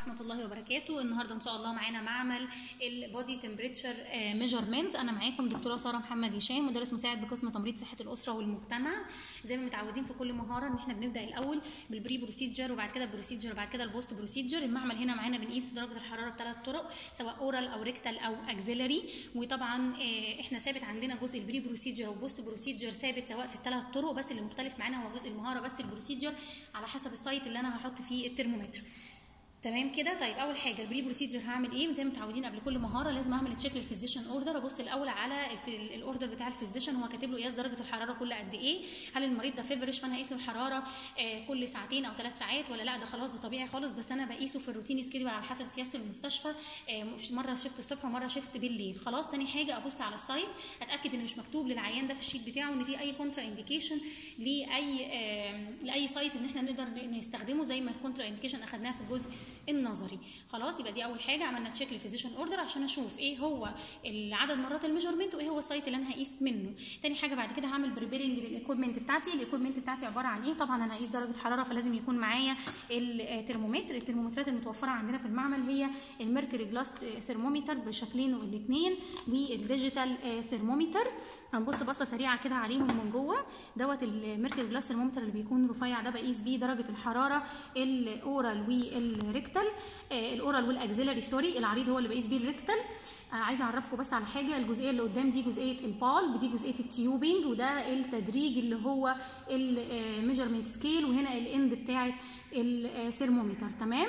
ورحمه الله وبركاته النهارده ان شاء الله معانا معمل البودي تمبريتشر ميجرمنت انا معاكم دكتوره ساره محمد هشام مدرس مساعد بقسم تمريض صحه الاسره والمجتمع زي ما متعودين في كل مهاره ان احنا بنبدا الاول بالبري بروسيجر وبعد كده البروسيجر وبعد كده البوست بروسيجر المعمل هنا معانا بنقيس درجه الحراره بثلاث طرق سواء اورال او ريكتال او اكزيلري وطبعا احنا ثابت عندنا جزء البري بروسيجر والبوست بروسيجر ثابت سواء في الثلاث طرق بس اللي مختلف معانا هو جزء المهاره بس البروسيجر على حسب السايت اللي انا هحط فيه الترمومتر تمام كده طيب اول حاجه البري بروسيجر هعمل ايه زي ما متعودين قبل كل مهاره لازم اعمل تشيك للفيزيشن اوردر ابص الاول على الاوردر بتاع الفيزيشن هو كاتب له قياس درجه الحراره كل قد ايه هل المريض ده فيفرش فانا هقيس له الحراره آه كل ساعتين او ثلاث ساعات ولا لا ده خلاص ده طبيعي خالص بس انا بقيسه في الروتين سكيدول على حسب سياسه المستشفى آه مره شفت الصبح ومره شفت بالليل خلاص تاني حاجه ابص على السايت اتاكد ان مش مكتوب للعيان ده في الشيت بتاعه ان في اي كونترا انديكيشن لاي آه لاي سايت ان احنا نقدر نستخدمه زي ما الكونترا انديكيشن اخدناها في الجزء النظري خلاص يبقى دي اول حاجه عملنا تشيك للفيزيشن اوردر عشان اشوف ايه هو عدد مرات الميجرمنت وايه هو السايت اللي انا هقيس منه تاني حاجه بعد كده هعمل بريبيرنج للايكويبمنت بتاعتي الايكويبمنت بتاعتي عباره عن ايه طبعا انا هقيس درجه حراره فلازم يكون معايا الترمومتر الترمومترات المتوفره عندنا في المعمل هي الميركوري جلاس ثرمومتر بشكلينه الاثنين والديجيتال ثرمومتر هنبص بصه سريعه كده عليهم من جوه دوت الميركوري جلاس ثرمومتر اللي بيكون رفيع ده بقيس بيه درجه الحراره الاورال والريكتال الاورال والاكزيلري سوري العريض هو اللي بقيس بيه الريكتال آه عايزه اعرفكم بس على حاجه الجزئيه اللي قدام دي جزئيه البالب دي جزئيه التيوبنج وده التدريج اللي هو الميجرمنت سكيل وهنا الاند بتاعه الثرمومتر تمام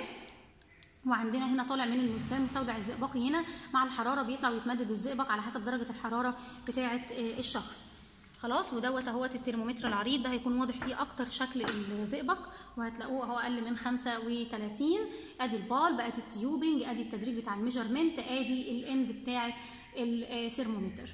وعندنا هنا طالع من المستودع الزئبقي هنا مع الحراره بيطلع ويتمدد الزئبق على حسب درجه الحراره بتاعه الشخص خلاص ودوت اهوت الترمومتر العريض ده هيكون واضح فيه اكتر شكل الزئبق وهتلاقوه اهو اقل من 35 ادي البال بقت التيوبنج ادي التدريج بتاع الميجرمنت ادي الاند بتاعه الثرمومتر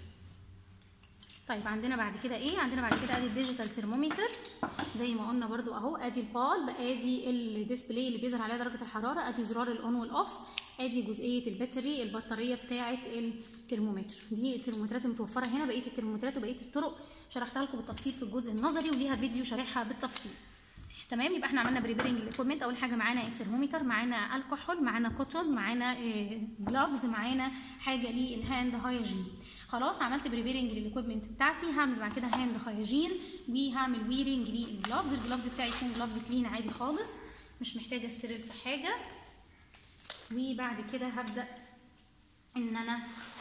طيب عندنا بعد كده ايه عندنا بعد كده ادي الديجيتال ثرمومتر زي ما قلنا برده اهو ادي البال ادي الديسبلاي اللي بيظهر عليها درجه الحراره ادي زرار الاون والاوف ادي جزئيه الباتري البطاريه بتاعه الترمومتر دي الترمومترات المتوفره هنا بقيه الترمومترات وبقيه الطرق شرحتها لكم بالتفصيل في الجزء النظري وليها فيديو شارحها بالتفصيل تمام يبقى احنا عملنا بريبيرنج الايكويبمنت اول حاجه معانا الثرمومتر معانا الكحول معانا كوتون معانا جلافز معانا حاجه للهاند هايجين خلاص عملت بريبيرنج للايكويبمنت بتاعتي هعمل بعد كده هاند هايجين وهعمل ويرنج للجلافز الجلافز بتاعي يكون جلافز كلين عادي خالص مش محتاجه استرل في حاجه وبعد كده هبدا ان انا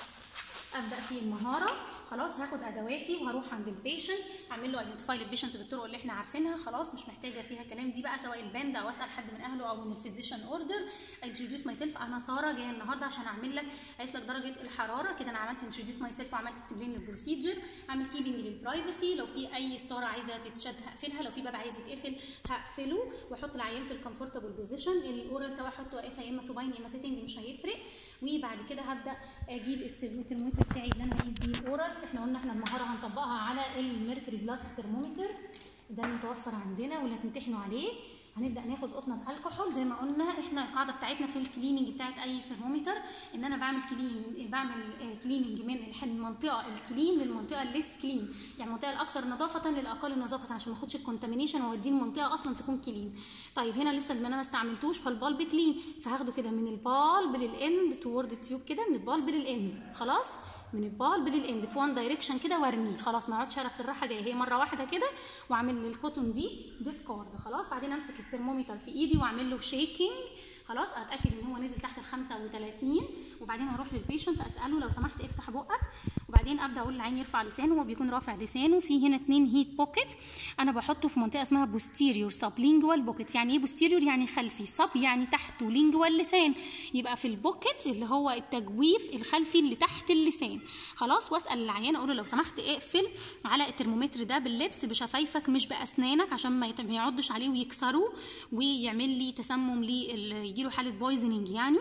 ابدا في المهاره خلاص هاخد ادواتي وهروح عند البيشنت اعمل له ايدنتيفاي للبيشنت بالطرق اللي احنا عارفينها خلاص مش محتاجه فيها كلام دي بقى سواء الباند او اسال حد من اهله او من الفيزيشن اوردر انتروديوس ماي سيلف انا ساره جايه النهارده عشان اعمل لك اقيس لك درجه الحراره كده انا عملت انتروديوس ماي سيلف وعملت اكسبلين للبروسيجر اعمل كيبنج للبرايفسي لو في اي ستاره عايزه تتشد هقفلها لو في باب عايز يتقفل هقفله واحط العيان في الكمفورتبل بوزيشن الاورال سواء احطه اقيسها يا اما سوباين يا اما سيتنج مش هيفرق وبعد كده هبدا اجيب الترمومتر بتاعي اللي انا هقيس بيه الاورال احنا قلنا احنا المهاره هنطبقها على الميركوري جلاس ثرمومتر ده المتوفر عندنا واللي هتمتحنوا عليه هنبدا ناخد قطنه الكحول زي ما قلنا احنا القاعده بتاعتنا في الكليننج بتاعت اي ثرمومتر ان انا بعمل كلين بعمل كليننج من المنطقه الكلين للمنطقه الليس كلين يعني المنطقه الاكثر نظافه للاقل نظافه عشان ما اخدش الكونتامينيشن واوديه المنطقه اصلا تكون كلين طيب هنا لسه ما انا ما استعملتوش فالبالب كلين فهاخده كده من البالب للاند تورد التيوب كده من البالب للاند خلاص من البالب للاند في وان دايركشن كده وارميه خلاص ما اقعدش ارفت الراحه جايه هي مره واحده كده واعمل للكوتون دي ديسكارد خلاص بعدين امسك الثرمومتر في ايدي واعمل له شيكينج خلاص اتاكد ان هو نزل تحت ال 35 وبعدين هروح للبيشنت اساله لو سمحت افتح بقك وبعدين ابدا اقول للعين يرفع لسانه هو بيكون رافع لسانه في هنا اتنين هيت بوكيت انا بحطه في منطقه اسمها بوستيريور سب لينجوال بوكيت يعني ايه بوستيريور يعني خلفي سب يعني تحته لينجوال لسان يبقى في البوكيت اللي هو التجويف الخلفي اللي تحت اللسان خلاص واسال العيان اقول له لو سمحت اقفل على الترمومتر ده باللبس بشفايفك مش باسنانك عشان ما يعضش عليه ويكسره ويعمل لي تسمم لي يجيله حاله بويزنينج يعني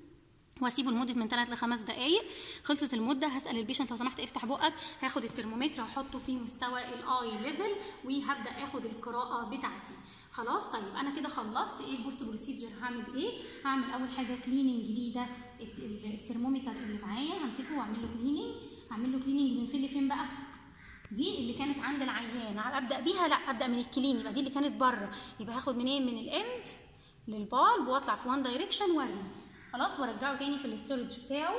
واسيبه لمده من 3 ل 5 دقائق خلصت المده هسال البيشنت لو سمحت افتح بقك هاخد الترمومتر هحطه في مستوى الاي ليفل وهبدا اخد القراءه بتاعتي خلاص طيب انا كده خلصت ايه البوست بروسيجر هعمل ايه هعمل اول حاجه كليننج ليه ده الثرمومتر اللي معايا همسكه واعمل له كليننج هعمل له كليننج من فين لفين بقى دي اللي كانت عند العيان ابدا بيها لا ابدا من الكلين يبقى دي اللي كانت بره يبقى هاخد منين من الاند للبالب واطلع في وان دايركشن وارمي خلاص وارجعه تاني في الاستورج بتاعه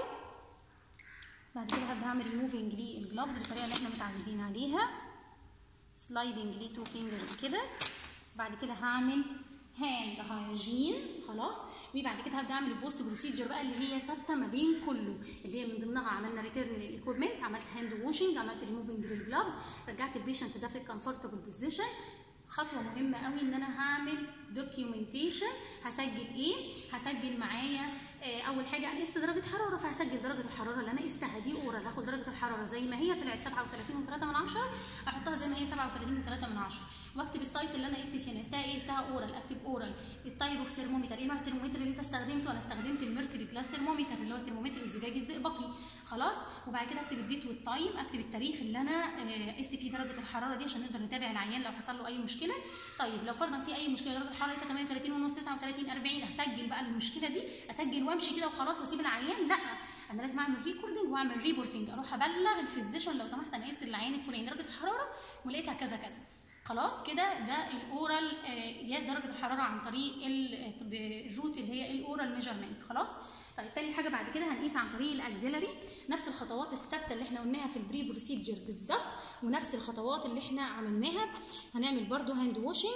بعد كده هبدا اعمل ريموفنج للجلافز بالطريقه اللي احنا متعودين عليها سلايدنج ليه تو فينجرز كده بعد كده هعمل هاند هايجين خلاص وبعد كده هبدا اعمل البوست بروسيجر بقى اللي هي ثابته ما بين كله اللي هي من ضمنها عملنا ريتيرن للايكويبمنت عملت هاند واشنج عملت ريموفنج للجلافز رجعت البيشنت ده في الكمفورتبل بوزيشن خطوه مهمه قوي ان انا هعمل دوكيومنتيشن هسجل ايه هسجل معايا آه اول حاجه انا قست درجه حراره فهسجل درجه الحراره اللي انا قستها دي اورال هاخد درجه الحراره زي ما هي طلعت 37 و3 من 10 احطها زي ما هي 37 و3 من 10 واكتب السايت اللي انا قست فيه انا قستها ايه قستها اورال اكتب اورال التايب اوف ثيرمومتر ايه نوع الترمومتر اللي انت استخدمته انا استخدمت الميركوري كلاس ثيرمومتر اللي هو الترمومتر الزجاجي الزئبقي خلاص وبعد كده اكتب الديت والتايم اكتب التاريخ اللي انا قست فيه درجه الحراره دي عشان نقدر نتابع العيان لو حصل له اي مشكله طيب لو فرضا في اي مشكله درجه الحراره 38 ونص 39 40 هسجل بقى المشكله دي اسجل وامشي كده وخلاص واسيب العيان لا انا لازم اعمل ريكوردنج واعمل ريبورتنج اروح ابلغ الفيزيشن لو سمحت انا قست العيان الفلاني درجه الحراره ولقيتها كذا كذا خلاص كده ده الاورال قياس درجه الحراره عن طريق الروت اللي هي الاورال ميجرمنت خلاص طيب تاني حاجه بعد كده هنقيس عن طريق الاكزيلري نفس الخطوات الثابته اللي احنا قلناها في البري بروسيجر بالظبط ونفس الخطوات اللي احنا عملناها هنعمل برده هاند واشنج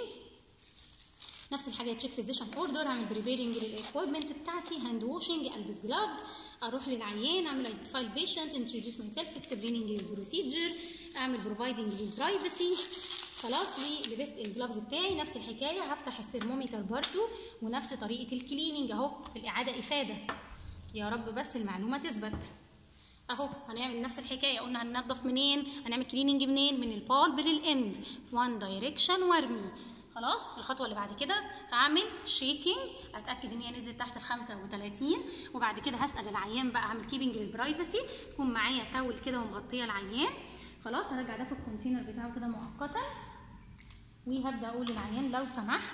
نفس الحاجه تشيك فيزيشن اوردر اعمل بريبيرنج للاكويبمنت بتاعتي هاند واشنج البس جلافز اروح للعيان اعمل ايدنتيفاي البيشنت انتروديوس ماي سيلف اكسبليننج للبروسيجر اعمل بروفايدنج للبرايفسي خلاص لبست الجلافز بتاعي نفس الحكايه هفتح الثرمومتر برده ونفس طريقه الكليننج اهو في الاعاده افاده يا رب بس المعلومه تثبت اهو هنعمل نفس الحكايه قلنا هننضف منين هنعمل كليننج منين من البالب للاند في وان دايركشن وارمي خلاص الخطوه اللي بعد كده هعمل شيكينج اتاكد ان هي نزلت تحت ال 35 وبعد كده هسال العيان بقى اعمل كيبنج للبرايفسي تكون معايا تاول كده ومغطيه العيان خلاص هرجع ده في الكونتينر بتاعه كده مؤقتا وهبدا اقول للعيان لو سمحت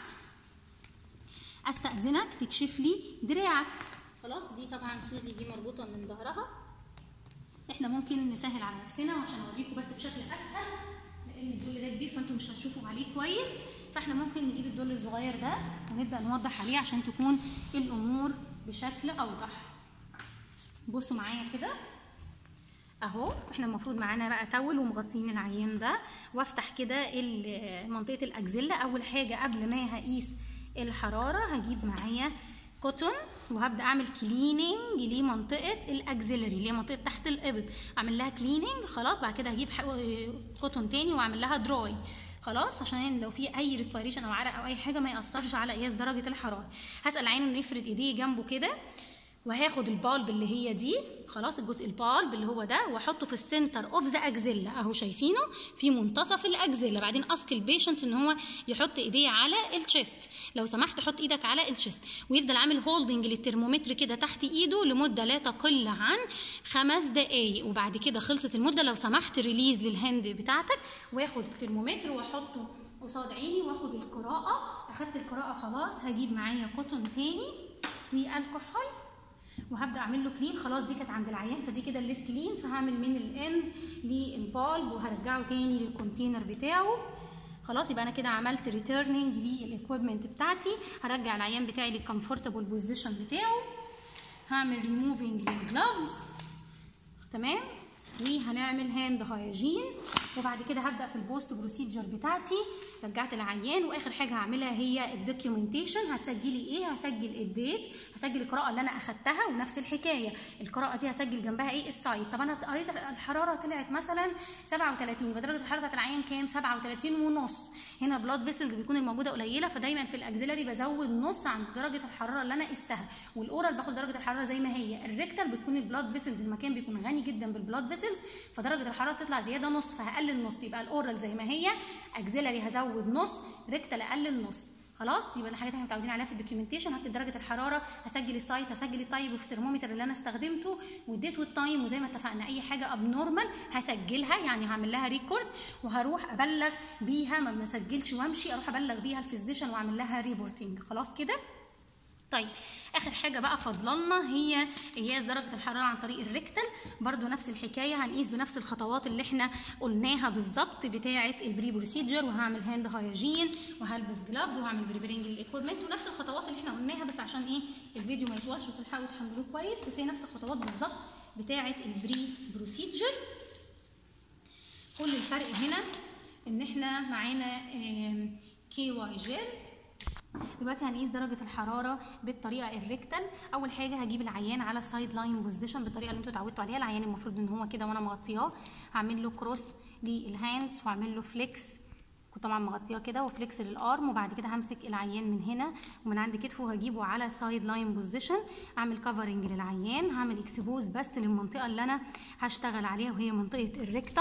استاذنك تكشف لي دراعك خلاص دي طبعا سوزي دي مربوطه من ظهرها احنا ممكن نسهل على نفسنا عشان اوريكم بس بشكل اسهل لان الدول ده كبير فانتم مش هتشوفوا عليه كويس فاحنا ممكن نجيب الدول الصغير ده ونبدا نوضح عليه عشان تكون الامور بشكل اوضح بصوا معايا كده اهو احنا المفروض معانا بقى تول ومغطيين العيان ده وافتح كده منطقه الاكزيلا اول حاجه قبل ما هقيس الحراره هجيب معايا كوتون وهبدا اعمل كليننج لمنطقه الاكزيلري اللي هي منطقه تحت الابط اعمل لها كليننج خلاص بعد كده هجيب كوتون تاني واعمل لها دراي خلاص عشان لو في اي ريسبيريشن او عرق او اي حاجه ما ياثرش على قياس درجه الحراره هسال عينه انه يفرد ايديه جنبه كده وهاخد البالب اللي هي دي خلاص الجزء البالب اللي هو ده واحطه في السنتر اوف ذا اكزيلا اهو شايفينه في منتصف الاكزيلا بعدين اسك البيشنت ان هو يحط ايديه على الشيست لو سمحت حط ايدك على الشيست ويفضل عامل هولدنج للترمومتر كده تحت ايده لمده لا تقل عن خمس دقائق وبعد كده خلصت المده لو سمحت ريليز للهاند بتاعتك واخد الترمومتر واحطه قصاد عيني واخد القراءه اخدت القراءه خلاص هجيب معايا كوتون تاني والكحول وهبدا اعمل له كلين خلاص دي كانت عند العيان فدي كده الليس كلين فهعمل من الاند للبالب وهرجعه تاني للكونتينر بتاعه خلاص يبقى انا كده عملت ريتيرنينج للاكويبمنت بتاعتي هرجع العيان بتاعي للكمفورتبل بوزيشن بتاعه هعمل ريموفنج للجلافز تمام وهنعمل هاند هايجين وبعد كده هبدا في البوست بروسيجر بتاعتي رجعت العيان واخر حاجه هعملها هي الدوكيومنتيشن هتسجلي ايه هسجل الديت هسجل القراءه اللي انا اخدتها ونفس الحكايه القراءه دي هسجل جنبها ايه السايت طب انا قريت الحراره طلعت مثلا 37 يبقى درجه الحراره بتاعت العيان كام 37 ونص هنا بلاد فيسلز بتكون الموجوده قليله فدايما في الاكزيلري بزود نص عن درجه الحراره اللي انا قستها والاورال باخد درجه الحراره زي ما هي الريكتال بتكون البلاد فيسلز المكان بيكون غني جدا بالبلاد فيسلز فدرجه الحراره بتطلع زياده نص فهقلل نص يبقى الاورال زي ما هي اكزيلري هزود نص ريكتال اقلل نص خلاص يبقى الحاجات اللي احنا متعودين عليها في الدوكيومنتيشن هكتب درجه الحراره هسجل السايت هسجل التايب اوف ثرمومتر اللي انا استخدمته والديت والتايم وزي ما اتفقنا اي حاجه اب نورمال هسجلها يعني هعمل لها ريكورد وهروح ابلغ بيها ما بسجلش وامشي اروح ابلغ بيها الفيزيشن واعمل لها ريبورتنج خلاص كده طيب اخر حاجه بقى فضلنا هي قياس درجه الحراره عن طريق الريكتال برضو نفس الحكايه هنقيس بنفس الخطوات اللي احنا قلناها بالظبط بتاعه البري بروسيجر وهعمل هاند هايجين وهلبس جلافز وهعمل بريبرينج للايكويبمنت ونفس الخطوات اللي احنا قلناها بس عشان ايه الفيديو ما يطولش وتلحقوا تحملوه كويس بس هي نفس الخطوات بالظبط بتاعه البري بروسيجر كل الفرق هنا ان احنا معانا كي واي جيل دلوقتي هنقيس درجة الحرارة بالطريقة الريكتال، أول حاجة هجيب العيان على السايد لاين بوزيشن بالطريقة اللي انتوا اتعودتوا عليها، العيان المفروض إن هو كده وأنا مغطياه، هعمل له كروس للهاندز وأعمل له فليكس كنت طبعا مغطياه كده وفليكس للارم وبعد كده همسك العيان من هنا ومن عند كتفه وهجيبه على سايد لاين بوزيشن اعمل كفرنج للعيان هعمل اكسبوز بس للمنطقه اللي انا هشتغل عليها وهي منطقه الريكتم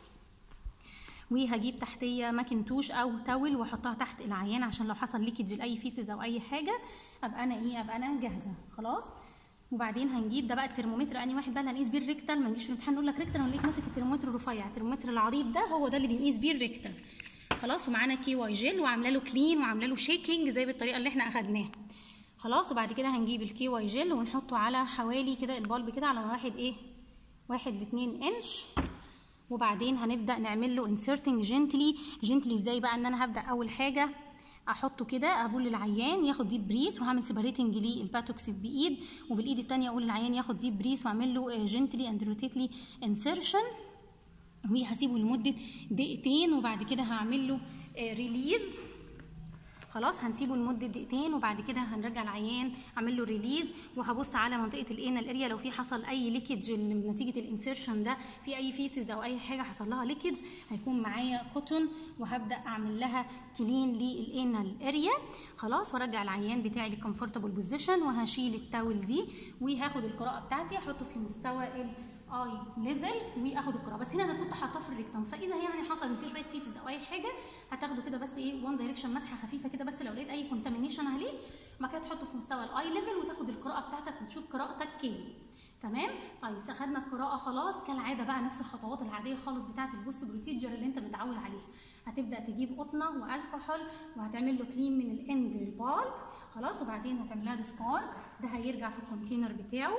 وهجيب تحتيه ماكنتوش او تاول واحطها تحت العيان عشان لو حصل ليكج لاي فيسز او اي حاجه ابقى انا ايه ابقى انا جاهزه خلاص وبعدين هنجيب ده بقى الترمومتر اني واحد بقى اللي هنقيس بيه الريكتال ما نجيش في الامتحان نقول لك ريكتال ونلاقيك ماسك الترمومتر الرفيع الترمومتر العريض ده هو ده اللي بنقيس بيه الريكتال خلاص ومعانا كي واي جيل وعامله له كلين وعامله له شيكينج زي بالطريقه اللي احنا اخدناها خلاص وبعد كده هنجيب الكي واي جيل ونحطه على حوالي كده البالب كده على واحد ايه واحد لاتنين انش وبعدين هنبدا نعمل له انسرتنج جنتلي جنتلي ازاي بقى ان انا هبدا اول حاجه احطه كده اقول للعيان ياخد ديب بريس وهعمل سيبريتنج للباتوكس بايد وبالايد الثانيه اقول للعيان ياخد ديب بريس واعمل له جنتلي اند روتيتلي انسرشن وهسيبه لمده دقيقتين وبعد كده هعمل له ريليز خلاص هنسيبه لمده دقيقتين وبعد كده هنرجع العيان اعمل له ريليز وهبص على منطقه الانال اريا لو في حصل اي ليكج نتيجه الانسيرشن ده في اي فيسز او اي حاجه حصل لها ليكج هيكون معايا كوتون وهبدا اعمل لها كلين للانال اريا خلاص وارجع العيان بتاعي للكمفورتبل بوزيشن وهشيل التاول دي وهاخد القراءه بتاعتي احطه في مستوى ال اي ليفل واخد القراءه بس هنا انا كنت حاطاه في الريكتم فاذا يعني حصل ان في شويه فيسز او اي حاجه هتاخده كده بس ايه وان دايركشن مسحه خفيفه كده بس لو لقيت اي كونتامينيشن عليه بعد كده تحطه في مستوى الاي ليفل وتاخد القراءه بتاعتك وتشوف قراءتك كام تمام طيب اخدنا القراءه خلاص كالعاده بقى نفس الخطوات العاديه خالص بتاعه البوست بروسيجر اللي انت متعود عليها هتبدا تجيب قطنه والكحول وهتعمل له كلين من الاند للبالب خلاص وبعدين هتعملها ديسكار ده هيرجع في الكونتينر بتاعه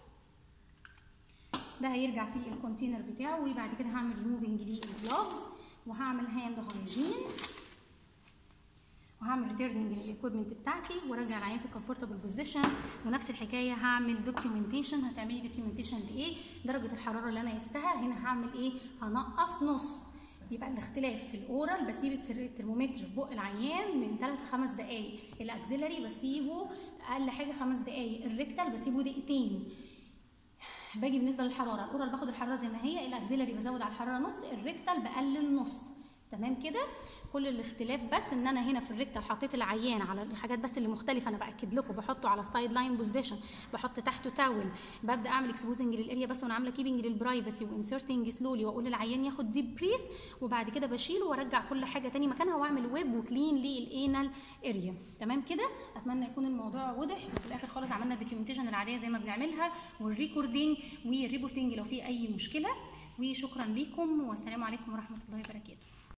ده هيرجع في الكونتينر بتاعه وبعد كده هعمل ريموفنج للجلوفز وهعمل هاند هايجين وهعمل ريتيرننج للايكويبمنت بتاعتي وارجع العيان في كومفورتبل بوزيشن ونفس الحكايه هعمل دوكيومنتيشن هتعملي دوكيومنتيشن لايه درجه الحراره اللي انا قستها هنا هعمل ايه هنقص نص يبقى الاختلاف في الاورال بسيب الترمومتر في بق العيان من 3 ل 5 دقائق الاكزيلري بسيبه اقل حاجه 5 دقائق الريكتال بسيبه دقيقتين باجي بالنسبه للحراره الاورال باخد الحراره زي ما هي الاكزيلري بزود على الحراره نص الريكتال بقلل نص تمام كده كل الاختلاف بس ان انا هنا في الريكتال حطيت العيان على الحاجات بس اللي مختلفه انا باكد لكم بحطه على السايد لاين بوزيشن بحط تحته تاول ببدا اعمل اكسبوزنج للاريا بس وانا عامله كيبنج للبرايفسي وانسرتنج سلولي واقول للعيان ياخد ديب بريس وبعد كده بشيله وارجع كل حاجه تاني مكانها واعمل ويب وكلين للانال اريا تمام كده اتمنى يكون الموضوع واضح وفي الاخر خالص عملنا الدوكيومنتيشن العاديه زي ما بنعملها والريكوردينج والريبورتنج لو في اي مشكله وشكرا ليكم والسلام عليكم ورحمه الله وبركاته